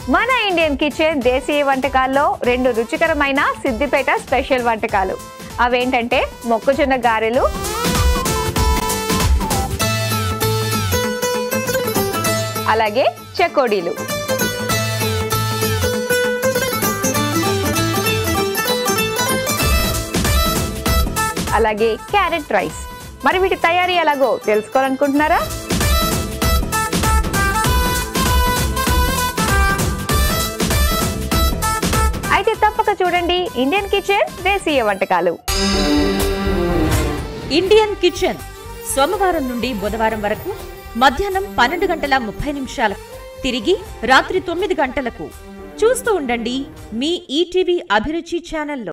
మన Indian kitchen దేశీయ వంటకాల్లో రెండు రుచికరమైన సిద్దిపేట స్పెషల్ వంటకాలు అవేంటంటే మొక్కజొన్న గారెలు అలాగే చెకోడీలు అలాగే క్యారెట్ రైస్ మరి వీటి తయారీ ఎలాగో తెలుసుకోవాలనుకుంటున్నారా అయితే తప్పక చూడండి ఇండియన్ కిచెన్ దేశీయ వంటకాలు ఇండియన్ కిచెన్ సోమవారం నుండి బుధవారం వరకు మధ్యాహ్నం పన్నెండు గంటల ముప్పై నిమిషాలకు తిరిగి రాత్రి తొమ్మిది గంటలకు చూస్తూ ఉండండి మీ ఈటీవీ అభిరుచి ఛానల్లో